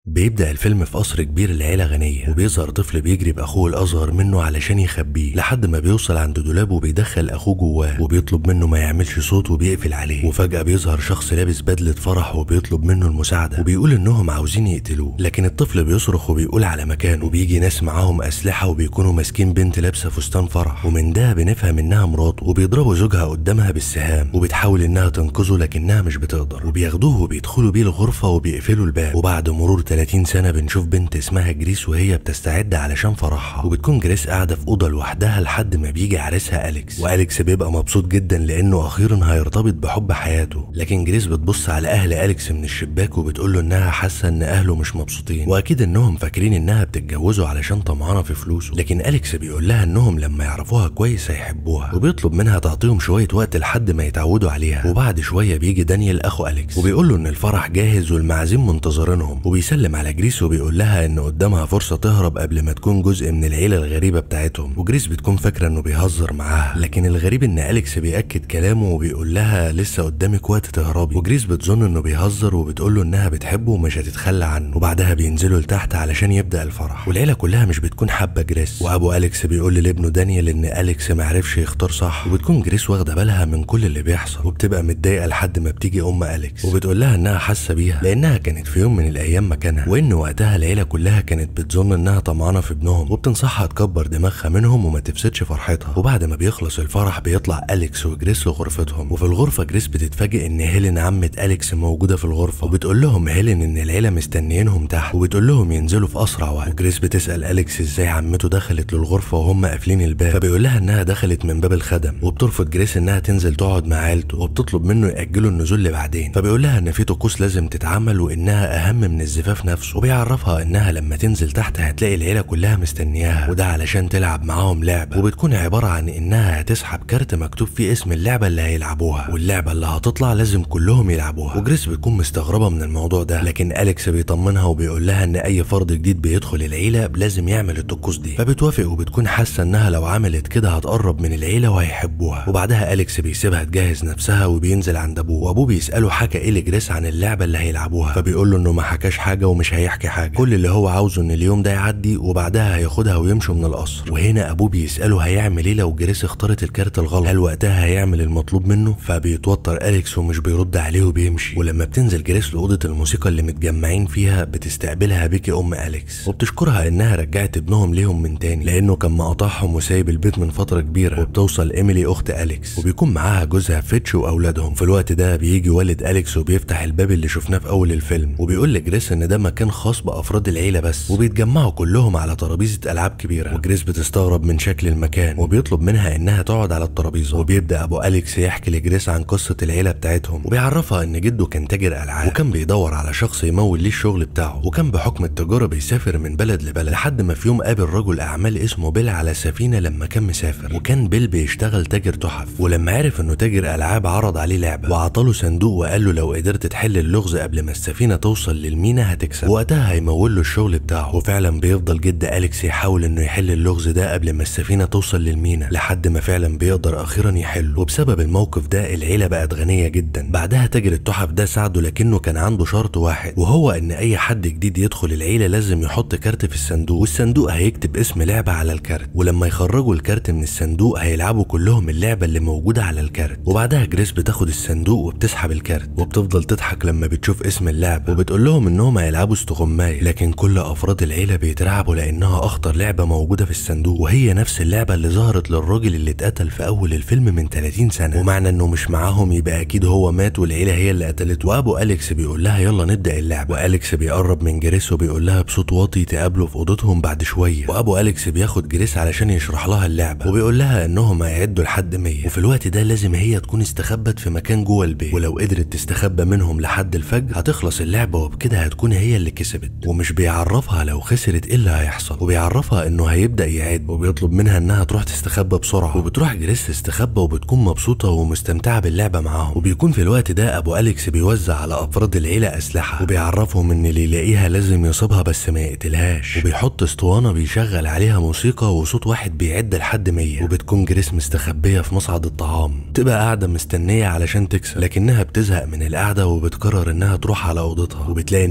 بيبدأ الفيلم في قصر كبير لعيلة غنية وبيظهر طفل بيجري بأخوه الأصغر منه علشان يخبيه لحد ما بيوصل عند دولاب وبيدخل أخوه جواه وبيطلب منه ما يعملش صوت وبيقفل عليه وفجأة بيظهر شخص لابس بدلة فرح وبيطلب منه المساعدة وبيقول إنهم عاوزين يقتلوه لكن الطفل بيصرخ وبيقول على مكانه وبيجي ناس معاهم أسلحة وبيكونوا ماسكين بنت لابسة فستان فرح ومن ده بنفهم إنها مراته وبيضربوا زوجها قدامها بالسهام وبتحاول إنها تنقذه لكنها مش بتقدر وبياخدوه وبيدخلوا بيه الغرفة وبيقفلوا الباب وبعد مرور 30 سنة بنشوف بنت اسمها جريس وهي بتستعد علشان فرحها وبتكون جريس قاعدة في أوضة لوحدها لحد ما بيجي عريسها أليكس وأليكس بيبقى مبسوط جدا لأنه أخيرا هيرتبط بحب حياته لكن جريس بتبص على أهل أليكس من الشباك وبتقول له إنها حاسة إن أهله مش مبسوطين وأكيد إنهم فاكرين إنها بتتجوزه علشان طمعانة في فلوسه لكن أليكس بيقول لها إنهم لما يعرفوها كويس هيحبوها وبيطلب منها تعطيهم شوية وقت لحد ما يتعودوا عليها وبعد شوية بيجي دانيال أخو أليكس وبيقول له إن الفرح جاهز والمعازيم منتظرينهم وبيسلم على جريس وبيقول لها ان قدامها فرصه تهرب قبل ما تكون جزء من العيله الغريبه بتاعتهم وجريس بتكون فاكره انه بيهزر معاها لكن الغريب ان اليكس بياكد كلامه وبيقول لها لسه قدامك وقت تهربي وجريس بتظن انه بيهزر وبتقول له انها بتحبه ومش هتتخلى عنه وبعدها بينزلوا لتحت علشان يبدا الفرح والعيله كلها مش بتكون حابه جريس وابو اليكس بيقول لابنه دانيال ان اليكس معرفش يختار صح وبتكون جريس واخده بالها من كل اللي بيحصل وبتبقى متضايقه لحد ما بتيجي ام اليكس وبتقول لها انها حاسه بيها لانها كانت في يوم من الايام مكانها وان وقتها العيله كلها كانت بتظن انها طمعانه في ابنهم وبتنصحها تكبر دماغها منهم وما تفسدش فرحتها وبعد ما بيخلص الفرح بيطلع اليكس وجريس لغرفتهم وفي الغرفه جريس بتتفاجئ ان هيلين عمه اليكس موجوده في الغرفه وبتقول لهم هيلين ان العيله مستنيينهم تحت وبتقول لهم ينزلوا في اسرع وقت وجريس بتسال اليكس ازاي عمته دخلت للغرفه وهم قافلين الباب فبيقول لها انها دخلت من باب الخدم وبترفض جريس انها تنزل تقعد مع عيلته وبتطلب منه ياجلوا النزول لبعدين فبيقول لها ان في طقوس لازم تتعمل وانها اهم من الزفاف نفسه وبيعرفها انها لما تنزل تحت هتلاقي العيله كلها مستنياها وده علشان تلعب معاهم لعبه وبتكون عباره عن انها هتسحب كارت مكتوب فيه اسم اللعبه اللي هيلعبوها واللعبه اللي هتطلع لازم كلهم يلعبوها وجريس بتكون مستغربه من الموضوع ده لكن اليكس بيطمنها وبيقول لها ان اي فرد جديد بيدخل العيله لازم يعمل الطقوس دي فبتوافق وبتكون حاسه انها لو عملت كده هتقرب من العيله وهيحبوها وبعدها اليكس بيسيبها تجهز نفسها وبينزل عند ابوه وابوه بيساله حكى ايه لجريس عن اللعبه اللي هيلعبوها فبيقول له انه ما حكاش حاجه ومش هيحكي حاجه كل اللي هو عاوزه ان اليوم ده يعدي وبعدها هياخدها ويمشوا من القصر وهنا ابوه بيساله هيعمل ايه لو جريس اختارت الكارت الغلط هل وقتها هيعمل المطلوب منه فبيتوتر اليكس ومش بيرد عليه وبيمشي ولما بتنزل جريس لاوضه الموسيقى اللي متجمعين فيها بتستقبلها بيكي ام اليكس وبتشكرها انها رجعت ابنهم ليهم من تاني لانه كان مقاطعهم وسايب البيت من فتره كبيره وبتوصل ايميلي اخت اليكس وبيكون معاها جوزها فيتش واولادهم في الوقت ده بيجي والد اليكس وبيفتح الباب اللي شفناه في اول الفيلم وبيقول لجريس ان ده مكان خاص بافراد العيله بس وبيتجمعوا كلهم على ترابيزه العاب كبيره وجريس بتستغرب من شكل المكان وبيطلب منها انها تقعد على الترابيزه وبيبدا ابو اليكس يحكي لجريس عن قصه العيله بتاعتهم وبيعرفها ان جده كان تاجر العاب وكان بيدور على شخص يمول ليه الشغل بتاعه وكان بحكم التجاره بيسافر من بلد لبلد لحد ما في يوم قابل رجل اعمال اسمه بيل على سفينه لما كان مسافر وكان بيل بيشتغل تاجر تحف ولما عرف انه تاجر العاب عرض عليه لعبه وعطاله صندوق وقال له لو قدرت تحل اللغز قبل ما السفينه توصل للمينا هتكسب وقتها هيمول له الشغل بتاعه وفعلا بيفضل جد اليكس يحاول انه يحل اللغز ده قبل ما السفينه توصل للمينا لحد ما فعلا بيقدر اخيرا يحله وبسبب الموقف ده العيله بقت غنيه جدا بعدها تاجر التحف ده ساعده لكنه كان عنده شرط واحد وهو ان اي حد جديد يدخل العيله لازم يحط كارت في الصندوق والصندوق هيكتب اسم لعبه على الكارت ولما يخرجوا الكارت من الصندوق هيلعبوا كلهم اللعبه اللي موجوده على الكارت وبعدها جريس بتاخد الصندوق وبتسحب الكارت وبتفضل تضحك لما بتشوف اسم اللعبه وبتقول لهم انهم هيلعبوا استغماية لكن كل افراد العيله بيترعبوا لانها اخطر لعبه موجوده في الصندوق وهي نفس اللعبه اللي ظهرت للراجل اللي اتقتل في اول الفيلم من 30 سنه ومعنى انه مش معاهم يبقى اكيد هو مات والعيله هي اللي قتلته وابو اليكس بيقول لها يلا نبدا اللعبه واليكس بيقرب من جريس وبيقول لها بصوت واطي تقابلوا في اوضتهم بعد شويه وابو اليكس بياخد جريس علشان يشرح لها اللعبه وبيقول لها انهم هيعدوا لحد 100 وفي الوقت ده لازم هي تكون استخبت في مكان جوه البيت ولو قدرت تستخبى منهم لحد الفجر هتخلص اللعبه وبكده هتكون هي اللي كسبت ومش بيعرفها لو خسرت ايه اللي هيحصل وبيعرفها انه هيبدا يعد وبيطلب منها انها تروح تستخبى بسرعه وبتروح جريس تستخبى وبتكون مبسوطه ومستمتعه باللعبه معاهم وبيكون في الوقت ده ابو اليكس بيوزع على افراد العيله اسلحه وبيعرفهم ان اللي يلاقيها لازم يصيبها بس ما يقتلهاش وبيحط اسطوانه بيشغل عليها موسيقى وصوت واحد بيعد لحد 100 وبتكون جريس مستخبيه في مصعد الطعام تبقى قاعده مستنيه علشان تكسب لكنها بتزهق من القعده وبتقرر انها تروح على اوضتها وبتلاقي ان اليكس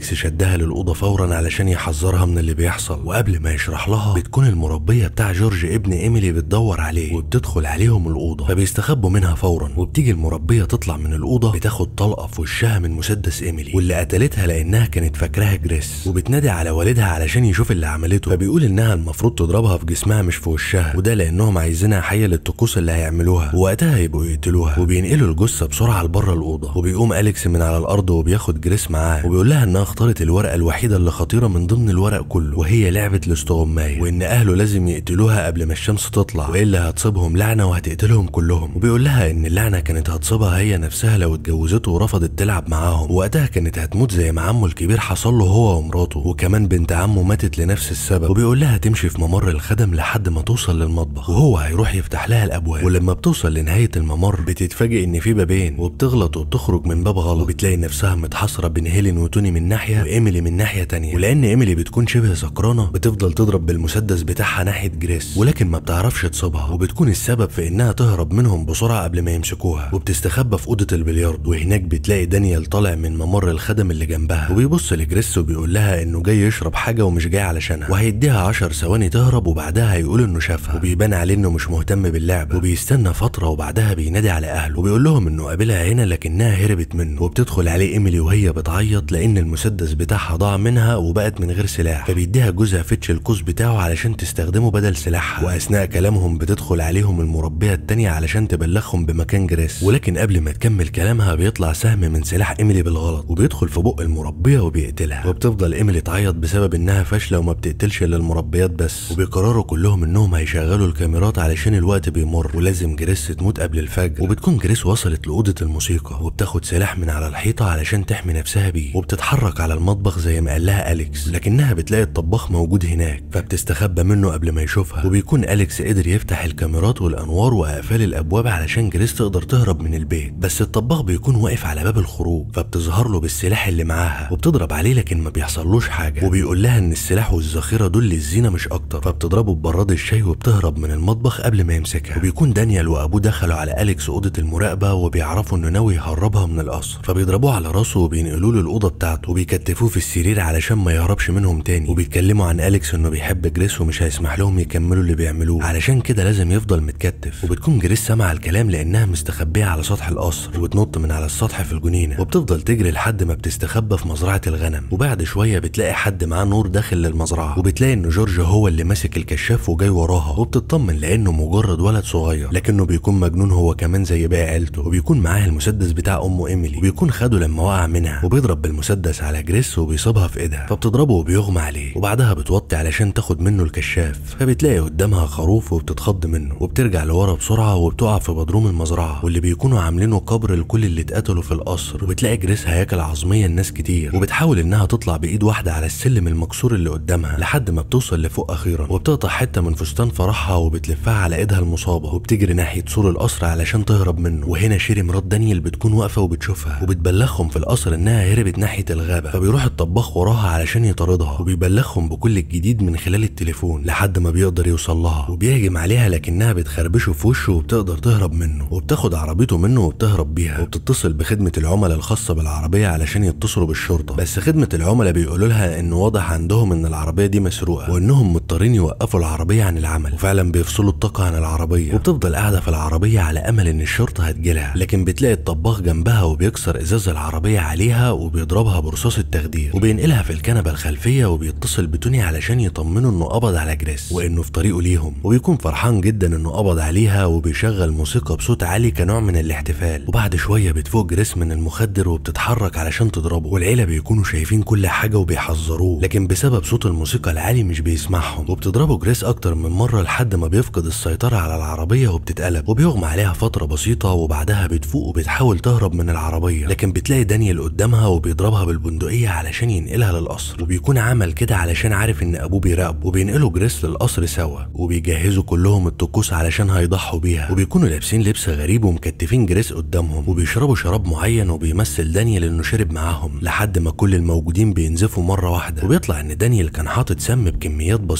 وأليكس شدها للأوضة فورا علشان يحذرها من اللي بيحصل وقبل ما يشرح لها بتكون المربية بتاع جورج ابن إيميلي بتدور عليه وبتدخل عليهم الأوضة فبيستخبوا منها فورا وبتيجي المربية تطلع من الأوضة بتاخد طلقة في وشها من مسدس إيميلي واللي قتلتها لأنها كانت فاكراها جريس وبتنادي على والدها علشان يشوف اللي عملته فبيقول إنها المفروض تضربها في جسمها مش في وشها وده لأنهم عايزينها حية للطقوس اللي هيعملوها ووقتها يبقوا يقتلوها وبينقلوا الجثة بسرعة لبره الأوضة وبيقوم أليكس من على الأرض وبياخد جريس معاه وبيقول لها إنها اختارت الورقة الوحيدة اللي خطيرة من ضمن الورق كله وهي لعبة الاستغماية وإن أهله لازم يقتلوها قبل ما الشمس تطلع وإلا هتصيبهم لعنة وهتقتلهم كلهم وبيقول لها إن اللعنة كانت هتصيبها هي نفسها لو اتجوزته ورفضت تلعب معاهم ووقتها كانت هتموت زي ما عمه الكبير حصل له هو ومراته وكمان بنت عمه ماتت لنفس السبب وبيقول لها تمشي في ممر الخدم لحد ما توصل للمطبخ وهو هيروح يفتح لها الابواب ولما بتوصل لنهايه الممر بتتفاجئ ان في بابين وبتغلط وبتخرج من باب غلط وبتلاقي نفسها متحصره بين هيلين وتوني من ناحيه وايميلي من ناحيه تانية ولان ايميلي بتكون شبه سكرانه بتفضل تضرب بالمسدس بتاعها ناحيه جريس ولكن ما بتعرفش تصيبها وبتكون السبب في انها تهرب منهم بسرعه قبل ما يمسكوها وبتستخبى في اوضه البلياردو وهناك بتلاقي دانيال طالع من ممر الخدم اللي جنبها وبيبص لجريس وبيقول لها انه جاي يشرب حاجه ومش جاي علشانها وهيديها 10 ثواني تهرب وبعدها هيقول انه شافها وبيبان عليه انه مش مهتم باللعبه وبيستنى فتره وبعدها بينادي على اهله وبيقول لهم انه قابلها هنا لكنها هربت منه وبتدخل عليه ايميلي وهي بتعيط لان المسدس بتاعها ضاع منها وبقت من غير سلاح فبيديها جوزها فيتش القوس بتاعه علشان تستخدمه بدل سلاحها واثناء كلامهم بتدخل عليهم المربيه التانية علشان تبلغهم بمكان جريس ولكن قبل ما تكمل كلامها بيطلع سهم من سلاح ايميلي بالغلط وبيدخل في بق المربيه وبيقتلها وبتفضل ايميلي تعيط بسبب انها فاشله وما بتقتلش الا المربيات بس وبيقرروا كلهم انهم هيشغلوا الكاميرات علشان الوقت بيمر ولازم جريس تموت قبل الفجر وبتكون جريس وصلت لاوضه الموسيقى وبتاخد سلاح من على الحيطه علشان تحمي نفسها بيه وبتتحرك على المطبخ زي ما قال لها اليكس لكنها بتلاقي الطباخ موجود هناك فبتستخبى منه قبل ما يشوفها وبيكون اليكس قدر يفتح الكاميرات والانوار واقفال الابواب علشان جريس تقدر تهرب من البيت بس الطباخ بيكون واقف على باب الخروج فبتظهر له بالسلاح اللي معاها وبتضرب عليه لكن ما بيحصلوش حاجه وبيقول لها ان السلاح والذخيره دول للزينه مش اكتر فبتضربه ببراد الشاي وبتهرب من المطبخ قبل ما يمسكها وبيكون دانيال وابوه دخلوا على اليكس اوضه المراقبه وبيعرفوا انه ناوي يهربها من القصر فبيضربوه على راسه وبينقلوه له الاوضه بتاعته وبيكتفوه في السرير علشان ما يهربش منهم تاني وبيتكلموا عن اليكس انه بيحب جريس ومش هيسمح لهم يكملوا اللي بيعملوه علشان كده لازم يفضل متكتف وبتكون جريس سامعه الكلام لانها مستخبيه على سطح القصر وبتنط من على السطح في الجنينه وبتفضل تجري لحد ما بتستخبى في مزرعه الغنم وبعد شويه بتلاقي حد معاه نور داخل للمزرعه وبتلاقي ان جورج هو اللي ماسك الكشاف وجاي وراها وبتطمن لانه مجرد ولد صغير لكنه بيكون مجنون هو كمان زي باقي عيلته وبيكون معاه المسدس بتاع امه ايميلي وبيكون خده لما وقع منها وبيضرب بالمسدس على جريس وبيصيبها في ايدها فبتضربه وبيغمى عليه وبعدها بتوطي علشان تاخد منه الكشاف فبتلاقي قدامها خروف وبتتخض منه وبترجع لورا بسرعه وبتقع في بدروم المزرعه واللي بيكونوا عاملينه قبر لكل اللي اتقتلوا في القصر وبتلاقي جريس هياكل عظميه لناس كتير وبتحاول انها تطلع بايد واحده على السلم المكسور اللي قدامها لحد ما بتوصل لفوق اخيرا وبتقطع حته من فستان فرحها وبتلفها على ايدها المصابه وبتجري ناحيه سور القصر علشان تهرب منه وهنا شيري مرات دانيال بتكون واقفه وبتشوفها وبتبلغهم في القصر انها هربت ناحيه الغابه فبيروح الطباخ وراها علشان يطاردها وبيبلغهم بكل الجديد من خلال التليفون لحد ما بيقدر يوصل لها وبيهجم عليها لكنها بتخربشه في وشه وبتقدر تهرب منه وبتاخد عربيته منه وبتهرب بيها وبتتصل بخدمه العملاء الخاصه بالعربيه علشان يتصلوا بالشرطه بس خدمه العملاء بيقولوا لها انه واضح عندهم ان العربيه دي مسروقه وانهم مضطرين يوقفوا العربيه عن العمل وفعلا بيفصلوا الطاقه عن العربيه وبتفضل قاعده في العربيه على امل ان الشرطه هتجيلها لكن بتلاقي الطباخ جنبها وبيكسر ازاز العربيه عليها وبيضربها برصاص التخدير وبينقلها في الكنبه الخلفيه وبيتصل بتوني علشان يطمنوا انه قبض على جريس وانه في طريقه ليهم وبيكون فرحان جدا انه قبض عليها وبيشغل موسيقى بصوت عالي كنوع من الاحتفال وبعد شويه بتفوق جريس من المخدر وبتتحرك علشان تضربه والعيله بيكونوا شايفين كل حاجه وبيحذروه لكن بسبب صوت الموسيقى العالي مش بيسمعهم وبتضربه جريس اكتر من مره لحد ما بيفقد السيطره على العربيه وبتتقلب وبيغمى عليها فتره بسيطه وبعدها بتفوق وبتحاول تهرب من العربيه لكن بتلاقي دانيال قدامها وبيضربها بالبندقيه علشان ينقلها للقصر وبيكون عمل كده علشان عارف ان ابوه بيراقبه وبينقلوا جريس للقصر سوا وبيجهزوا كلهم الطقوس علشان هيضحوا بيها وبيكونوا لابسين لبس غريب ومكتفين جريس قدامهم وبيشربوا شراب معين وبيمثل دانيال انه شرب معاهم لحد ما كل الموجودين بينزفوا مره واحده وبيطلع ان دانيال كان حاطط سم بكميات بسيطه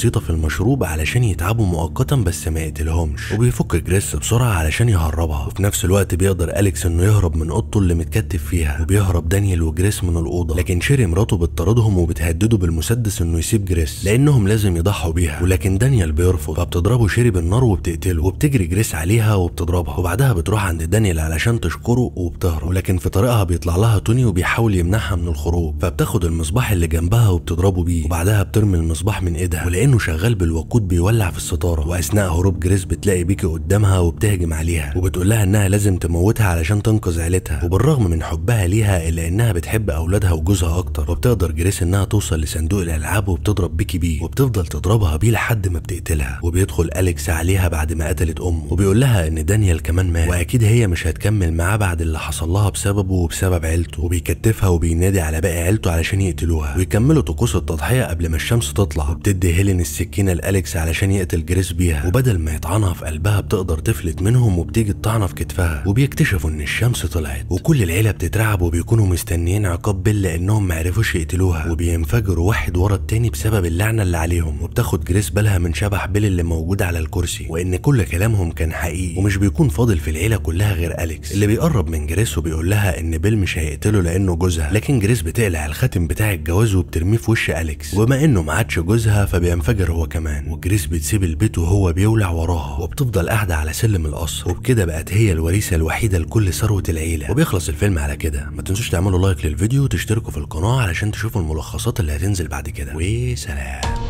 بسيطه في المشروب علشان يتعبوا مؤقتا بس ما يقتلهمش وبيفك جريس بسرعه علشان يهربها وفي نفس الوقت بيقدر اليكس انه يهرب من اوضته اللي متكتف فيها وبيهرب دانيال وجريس من الاوضه لكن شيري مراته بتطاردهم وبتهدده بالمسدس انه يسيب جريس لانهم لازم يضحوا بيها ولكن دانيال بيرفض فبتضربه شيري بالنار وبتقتله وبتجري جريس عليها وبتضربها وبعدها بتروح عند دانيال علشان تشكره وبتهرب ولكن في طريقها بيطلع لها توني وبيحاول يمنعها من الخروج فبتاخد المصباح اللي جنبها وبتضربه بيه وبعدها بترمي المصباح من ايدها ولانه شغال بالوقود بيولع في الستاره واثناء هروب جريس بتلاقي بيكي قدامها وبتهجم عليها وبتقول لها انها لازم تموتها علشان تنقذ عيلتها وبالرغم من حبها ليها الا انها بتحب اولادها وجوزها اكتر وبتقدر جريس انها توصل لصندوق الالعاب وبتضرب بيكي بيه وبتفضل تضربها بيه لحد ما بتقتلها وبيدخل اليكس عليها بعد ما قتلت امه وبيقول لها ان دانيال كمان مات واكيد هي مش هتكمل معاه بعد اللي حصل لها بسببه وبسبب عيلته وبيكتفها وبينادي على باقي عيلته علشان يقتلوها ويكملوا طقوس التضحيه قبل ما الشمس تطلع وبتدي هيلين السكينه لاليكس علشان يقتل جريس بيها وبدل ما يطعنها في قلبها بتقدر تفلت منهم وبتيجي الطعنه في كتفها وبيكتشفوا ان الشمس طلعت وكل العيله بتترعب وبيكونوا مستنيين عقاب بيل لانهم ما عرفوش يقتلوها وبينفجروا واحد ورا التاني بسبب اللعنه اللي عليهم وبتاخد جريس بالها من شبح بيل اللي موجود على الكرسي وان كل كلامهم كان حقيقي ومش بيكون فاضل في العيله كلها غير اليكس اللي بيقرب من جريس وبيقول لها ان بيل مش هيقتله لانه جوزها لكن جريس بتقلع الخاتم بتاع الجواز وبترميه في وش اليكس وبما انه ما عادش جوزها فبينفجر هو كمان وجريس بتسيب البيت وهو بيولع وراها وبتفضل قاعده على سلم القصر وبكده بقت هي الوريثه الوحيده لكل ثروه العيله وبيخلص الفيلم على كده ما تنسوش تعملوا لايك للفيديو وتشتركوا في القناه علشان تشوفوا الملخصات اللي هتنزل بعد كده وسلام